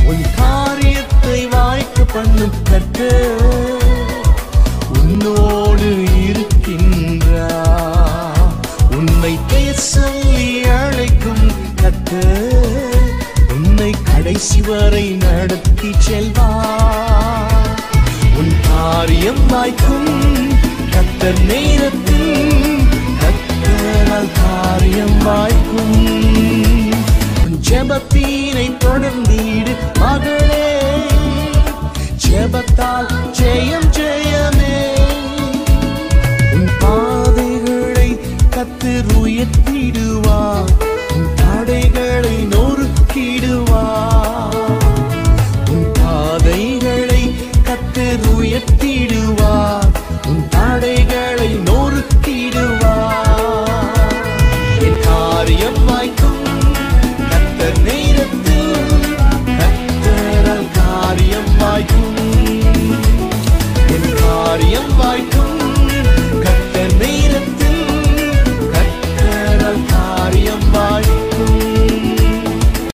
உன் காரியத்தை வாய்க்க பண்ணும் கர்த்தர் உன்னோடு இருக்கின்றார் உன்னை பெயர் சொல்லி அழைக்கும் கர்த்தர் உன்னை கடைசி வரை நடத்தி செல்வார் உன் காரியம் வாய்க்கும் கர்த்தர் நேரத்தில் கர்த்தரால் காரியம் வாய்க்கும் உன் ஜெபத்தீனை தொடர்ந்தீடு மகளே ஜெபத்தால் ஜெயம்